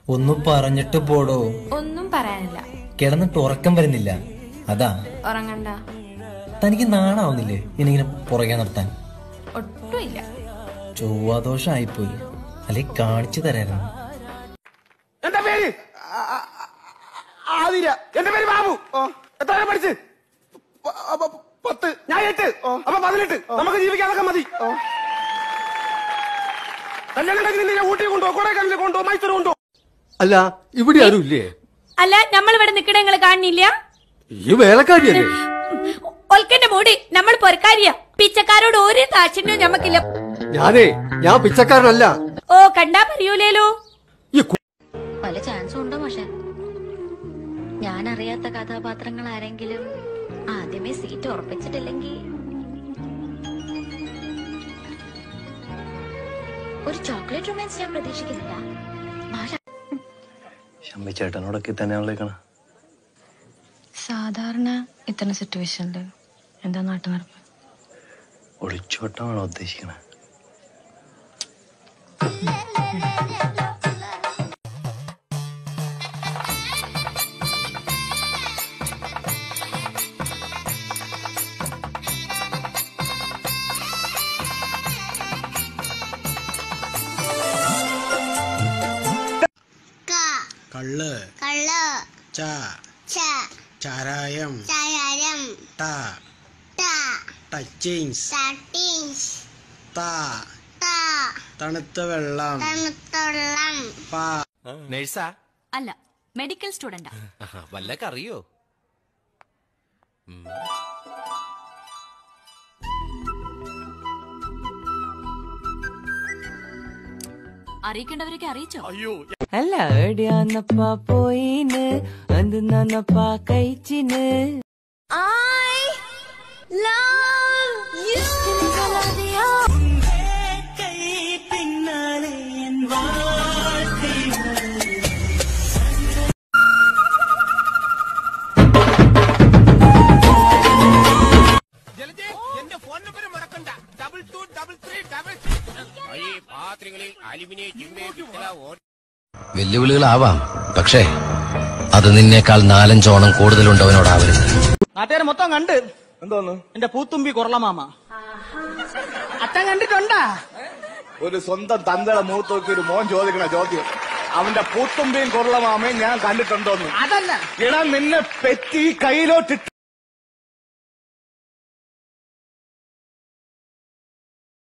ഒന്ന് പറഞ്ഞിട്ട് പോടോ ഒന്നും പറയാനില്ല കിടന്നിട്ട് ഉറക്കം വരുന്നില്ല അതാ ഉറങ്ങണ്ട തനിക്ക് നാണാവുന്നില്ലേ എനിക്കിങ്ങനെ പുറകെ നിർത്താൻ ഒട്ടുമില്ല ചൊവ്വാദോഷമായിപ്പോയി അല്ലെ കാണിച്ചു തരായിരുന്നു എന്റെ പേര് ആതിര എന്റെ പേര് ബാബു എത്ര വരെ പഠിച്ച് പ- പ- പത്ത് ഞാൻ എട്ട് അപ്പൊ പതിനെട്ട് നമുക്ക് ജീവിക്കാൻ അതൊക്കെ മതി കല്യാണം കഴിഞ്ഞ് നിന്നെ ഞാൻ ഊട്ടി കൊണ്ടുപോ കൊടൈക്കനാലിൽ കൊണ്ടുപോ മൈസൂർ കൊണ്ടുപോ അല്ല ഇവിടെ ആരും ഇല്ലേ അല്ല നമ്മൾ ഇവിടെ നിക്കണ നിങ്ങള് കാണുന്നില്ല ഈ വേലക്കാരിയല്ലേ ഒൽക്കന്റെ മൂടി നമ്മൾ പൊരക്കാരിയാ പിച്ചക്കാരോട് ഒരു താഴ്ചയും ഞമ്മക്കില്ല ഞാനേ ഞാൻ പിച്ചക്കാരനല്ല ഓ കണ്ടാ പറയൂലേലോ ഈ കു- പല ചാൻസും ഉണ്ടോ പക്ഷെ ഞാൻ അറിയാത്ത കഥാപാത്രങ്ങൾ ആരെങ്കിലും ആദ്യമേ സീറ്റ് ഉറപ്പിച്ചിട്ടില്ലെങ്കിൽ ഒരു ചോക്ലേറ്റ് റൊമാൻസ് ഞാൻ പ്രതീക്ഷിക്കുന്നില്ല ഭാഷ ശമ്പി ചേട്ടനോടൊക്കെ തന്നെയാണ് വിളിക്കണ സാധാരണ ഇത്തരം സിറ്റുവേഷനിൽ എന്താ നാട്ടു നടപ്പ് ഒളിച്ചോട്ടമാണോ ഉദ്ദേശിക്കണേ കള്ള് കള്ള് ച ച ചാരായം ചാരം ട ട ടച്ചിങ്സ് തട്ടിൻസ് ത ത തണുത്ത വെള്ളം തണുത്തുള്ളം പ നേഴ്സാ അല്ല മെഡിക്കൽ സ്റ്റുഡന്റാ വല്ലൊക്കെ അറിയോ അറിയിക്കേണ്ടവരൊക്കെ അറിയിച്ചോ അല്ല എവിടെയാന്നപ്പാ പോയിന് എന്തിനാന്നപ്പാ കഴിച്ചിന് I love you. എന്റെ ഫോൺ നമ്പർ മറക്കണ്ട double two double three double പാത്രങ്ങളിൽ അലുമിനിയം വെല്ലുവിളികളാവാം പക്ഷേ അത് നിന്നേക്കാൾ നാലഞ്ചോണം കൂടുതലുണ്ടവനോടാവരുത് നാട്ടുകാർ മൊത്തം കണ്ട് എന്തോന്ന് എന്റെ പൂത്തുമ്പി കൊറളമാമ അച്ഛൻ കണ്ടിട്ടുണ്ടാ ഒരു സ്വന്തം തന്തയുടെ മുഖത്ത് നോക്കി ഒരു മോൻ ചോദിക്കണ ചോദ്യം അവന്റെ പൂത്തുമ്പിയും കൊറളമാമയും ഞാൻ കണ്ടിട്ടുണ്ടോന്ന് അതല്ല ഇടാ നിന്നെ പെറ്റി കയ്യിലോട്ടിട്ട്